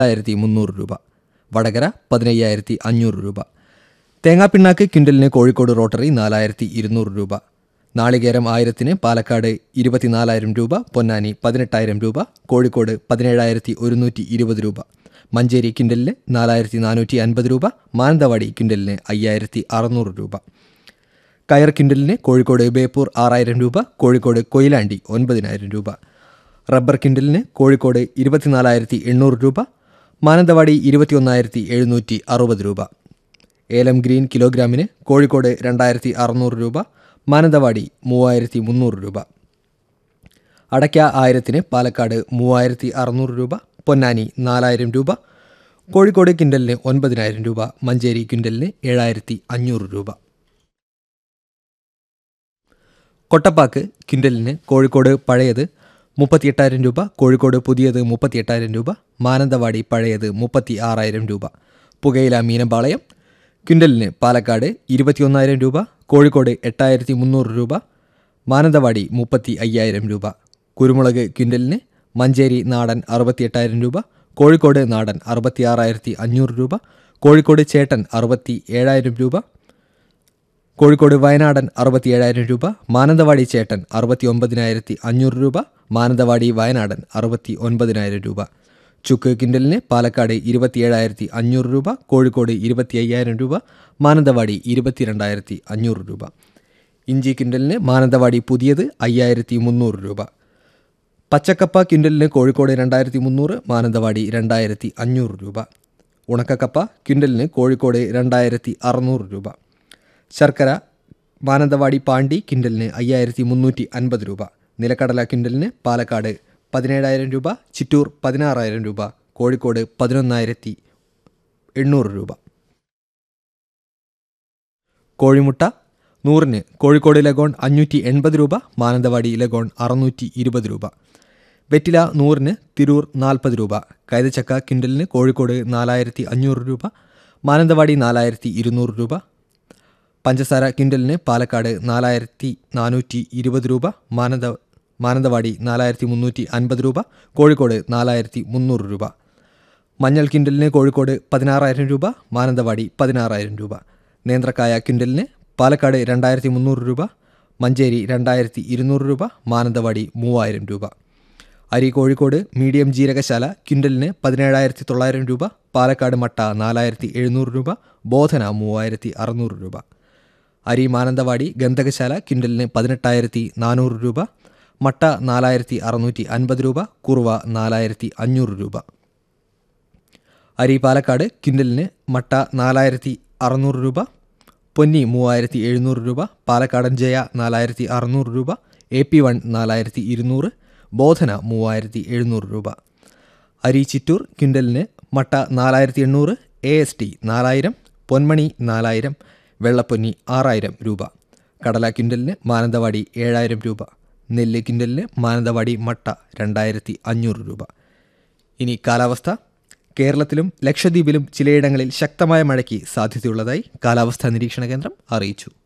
ആയിരത്തി മുന്നൂറ് രൂപ വടകര പതിനയ്യായിരത്തി അഞ്ഞൂറ് രൂപ തേങ്ങാപ്പിണ്ണാക്ക് ക്വിൻ്റലിന് കോഴിക്കോട് റോട്ടറി നാലായിരത്തി ഇരുന്നൂറ് രൂപ നാളികേരം ആയിരത്തിന് പാലക്കാട് ഇരുപത്തിനാലായിരം രൂപ പൊന്നാനി പതിനെട്ടായിരം രൂപ കോഴിക്കോട് പതിനേഴായിരത്തി ഒരുന്നൂറ്റി ഇരുപത് രൂപ മഞ്ചേരി ക്വിൻ്റലിന് നാലായിരത്തി നാനൂറ്റി അൻപത് രൂപ മാനന്തവാടി ക്വിൻ്റലിന് അയ്യായിരത്തി അറുന്നൂറ് രൂപ കയർ കിൻഡലിന് കോഴിക്കോട് ബേപ്പൂർ ആറായിരം രൂപ കോഴിക്കോട് കൊയിലാണ്ടി ഒൻപതിനായിരം രൂപ റബ്ബർ കിൻഡലിന് കോഴിക്കോട് ഇരുപത്തിനാലായിരത്തി എണ്ണൂറ് രൂപ മാനന്തവാടി ഇരുപത്തിയൊന്നായിരത്തി എഴുന്നൂറ്റി അറുപത് രൂപ ഏലം ഗ്രീൻ കിലോഗ്രാമിന് കോഴിക്കോട് രണ്ടായിരത്തി അറുന്നൂറ് രൂപ മാനന്തവാടി മൂവായിരത്തി മുന്നൂറ് രൂപ അടയ്ക്ക ആയിരത്തിന് പാലക്കാട് മൂവായിരത്തി അറുന്നൂറ് രൂപ പൊന്നാനി നാലായിരം രൂപ കോഴിക്കോട് കിൻഡലിന് ഒൻപതിനായിരം രൂപ മഞ്ചേരി കിൻഡലിന് ഏഴായിരത്തി അഞ്ഞൂറ് രൂപ കൊട്ടപ്പാക്ക് ക്വിൻ്റലിന് കോഴിക്കോട് പഴയത് മുപ്പത്തിയെട്ടായിരം രൂപ കോഴിക്കോട് പുതിയത് മുപ്പത്തിയെട്ടായിരം രൂപ മാനന്തവാടി പഴയത് മുപ്പത്തി ആറായിരം രൂപ പുകയില മീനമ്പാളയം ക്വിൻ്റലിന് പാലക്കാട് ഇരുപത്തിയൊന്നായിരം രൂപ കോഴിക്കോട് എട്ടായിരത്തി മുന്നൂറ് രൂപ മാനന്തവാടി മുപ്പത്തി അയ്യായിരം രൂപ കുരുമുളക് ക്വിൻ്റലിന് മഞ്ചേരി നാടൻ അറുപത്തിയെട്ടായിരം രൂപ കോഴിക്കോട് നാടൻ അറുപത്തിയാറായിരത്തി അഞ്ഞൂറ് രൂപ കോഴിക്കോട് ചേട്ടൻ അറുപത്തി ഏഴായിരം രൂപ കോഴിക്കോട് വയനാടൻ അറുപത്തിയേഴായിരം രൂപ മാനന്തവാടി ചേട്ടൻ അറുപത്തി ഒമ്പതിനായിരത്തി അഞ്ഞൂറ് രൂപ മാനന്തവാടി വയനാടൻ അറുപത്തി ഒൻപതിനായിരം രൂപ ചുക്ക് കിൻഡലിന് പാലക്കാട് ഇരുപത്തിയേഴായിരത്തി അഞ്ഞൂറ് രൂപ കോഴിക്കോട് ഇരുപത്തി അയ്യായിരം രൂപ മാനന്തവാടി ഇരുപത്തിരണ്ടായിരത്തി അഞ്ഞൂറ് രൂപ ഇഞ്ചി കിൻഡലിന് മാനന്തവാടി പുതിയത് അയ്യായിരത്തി മുന്നൂറ് രൂപ പച്ചക്കപ്പ ക്വിൻ്റലിന് കോഴിക്കോട് രണ്ടായിരത്തി മുന്നൂറ് മാനന്തവാടി രണ്ടായിരത്തി അഞ്ഞൂറ് രൂപ ഉണക്കക്കപ്പ ക്വിൻ്റലിന് കോഴിക്കോട് രണ്ടായിരത്തി അറുന്നൂറ് രൂപ ശർക്കര മാനന്തവാടി പാണ്ടി കിൻഡലിന് അയ്യായിരത്തി മുന്നൂറ്റി അൻപത് രൂപ നിലക്കടല കിൻഡലിന് പാലക്കാട് പതിനേഴായിരം രൂപ ചിറ്റൂർ പതിനാറായിരം രൂപ കോഴിക്കോട് പതിനൊന്നായിരത്തി എണ്ണൂറ് രൂപ കോഴിമുട്ട നൂറിന് കോഴിക്കോട് ലഗോൺ അഞ്ഞൂറ്റി എൺപത് രൂപ മാനന്തവാടി ലഗോൺ അറുന്നൂറ്റി ഇരുപത് രൂപ വെറ്റില നൂറിന് തിരൂർ നാൽപ്പത് രൂപ കൈതച്ചക്ക കിൻഡലിന് കോഴിക്കോട് നാലായിരത്തി അഞ്ഞൂറ് രൂപ മാനന്തവാടി നാലായിരത്തി ഇരുന്നൂറ് രൂപ പഞ്ചസാര കിൻഡലിന് പാലക്കാട് നാലായിരത്തി നാനൂറ്റി ഇരുപത് രൂപ മാനന്ത മാനന്തവാടി നാലായിരത്തി മുന്നൂറ്റി അൻപത് രൂപ കോഴിക്കോട് നാലായിരത്തി മുന്നൂറ് രൂപ മഞ്ഞൾ കിൻഡലിന് കോഴിക്കോട് പതിനാറായിരം രൂപ മാനന്തവാടി പതിനാറായിരം രൂപ നേന്ത്രക്കായ കിൻഡലിന് പാലക്കാട് രണ്ടായിരത്തി മുന്നൂറ് രൂപ മഞ്ചേരി രണ്ടായിരത്തി ഇരുന്നൂറ് രൂപ മാനന്തവാടി മൂവായിരം രൂപ അരി കോഴിക്കോട് മീഡിയം ജീരകശാല ക്വിൻ്റലിന് പതിനേഴായിരത്തി തൊള്ളായിരം രൂപ പാലക്കാട് മട്ട നാലായിരത്തി എഴുന്നൂറ് രൂപ ബോധന മൂവായിരത്തി അറുന്നൂറ് രൂപ അരി മാനന്തവാടി ഗന്ധകശാല ക്വിൻ്റലിന് പതിനെട്ടായിരത്തി നാനൂറ് രൂപ മട്ട നാലായിരത്തി അറുന്നൂറ്റി അൻപത് രൂപ കുറുവ നാലായിരത്തി അഞ്ഞൂറ് രൂപ അരി പാലക്കാട് ക്വിൻ്റലിന് മട്ട നാലായിരത്തി അറുന്നൂറ് രൂപ പൊന്നി മൂവായിരത്തി എഴുന്നൂറ് രൂപ പാലക്കാടൻ ജയ നാലായിരത്തി അറുന്നൂറ് രൂപ എ പി വൺ നാലായിരത്തി ഇരുന്നൂറ് ബോധന മൂവായിരത്തി എഴുന്നൂറ് രൂപ അരി ചിറ്റൂർ ക്വിൻ്റലിന് മട്ട നാലായിരത്തി എണ്ണൂറ് എ എസ് ടി നാലായിരം പൊന്മണി നാലായിരം വെള്ളപ്പൊന്നി ആറായിരം രൂപ കടല ക്വിൻ്റലിന് മാനന്തവാടി ഏഴായിരം രൂപ നെല്ല് ക്വിൻ്റലിന് മാനന്തവാടി മട്ട രണ്ടായിരത്തി അഞ്ഞൂറ് രൂപ ഇനി കാലാവസ്ഥ കേരളത്തിലും ലക്ഷദ്വീപിലും ചിലയിടങ്ങളിൽ ശക്തമായ മഴയ്ക്ക് സാധ്യതയുള്ളതായി കാലാവസ്ഥാ നിരീക്ഷണ കേന്ദ്രം അറിയിച്ചു